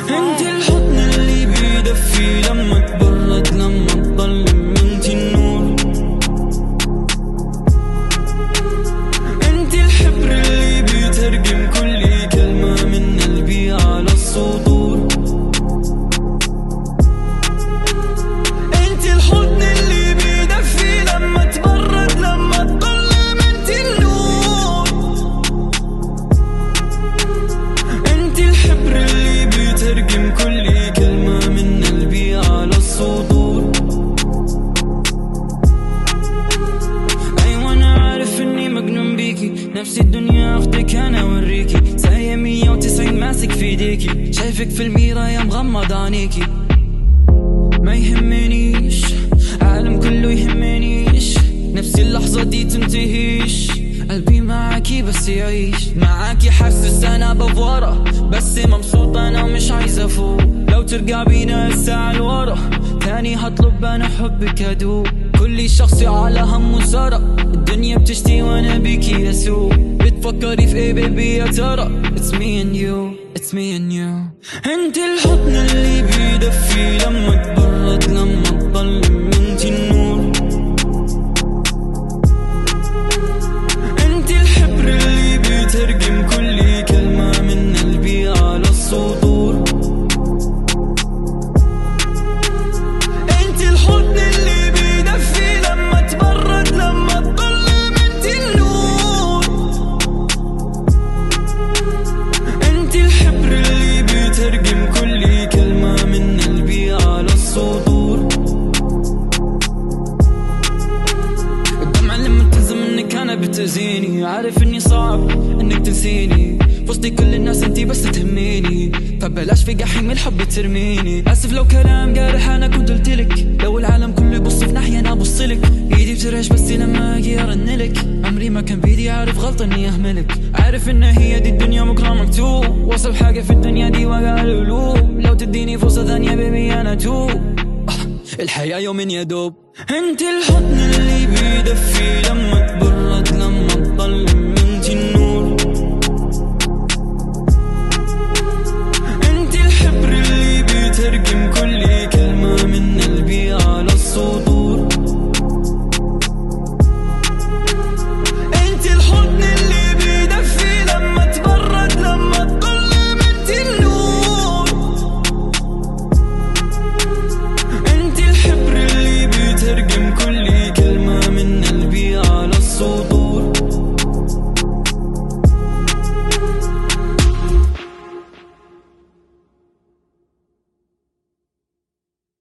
انت الحضن اللي بيدفي لما تبرد لما تظلم انت النور انت الحبر اللي بيترجم كل كلمة من قلبي على السطور انت الحضن اللي بيدفي لما تبرد لما تظلم انت النور انت الحبر اللي بيترجم كل كلمة من قلبي على السطور ايوه انا عارف اني مجنون بيكي نفس الدنيا اخدك انا اوريكي زي 190 ماسك في ايديكي شايفك في المراية مغمض عينيكي ما يهمنيش عالم كله يهمنيش نفس اللحظة دي تنتهيش قلبي معاكي بس يعيش معاكي حاسس انا بفورة بس مبسوط انا ومش عايز افوق لو ترجع بينا الساعة لورا تاني هطلب انا حبك ادوب كل شخص على هم وسارة الدنيا بتشتي وانا بيكي اسوق بتفكري في ايه بيبي يا ترى It's me and you It's me and you انت الحضن اللي بيدفي لما تبرد لما تظلم انت النور انت الحبر اللي بيترجم كل كلمة من قلبي على السطور انت الحضن اللي بيدفي لما تبرد لما تظلم انت النور انت الحبر اللي بيترجم كل كلمة من قلبي على السطور الدمعة لما تنزل منك انا بتأذيني عارف اني صعب انك تنسيني في وسط كل الناس انتي بس تهميني فبلاش في جحيم الحب ترميني اسف لو كلام جارح انا كنت قلتلك لو العالم كله يبص في ناحية انا ابصلك ايدي بترعش بس لما اجي ارنلك عمري ما كان بيدي عارف غلط اني اهملك عارف ان هي دي الدنيا بكره مكتوب وصل حاجة في الدنيا دي وقع القلوب لو تديني فرصة ثانية بيبي انا توب الحياة يومين يا دوب انت الحضن اللي بيدفي لما تبرد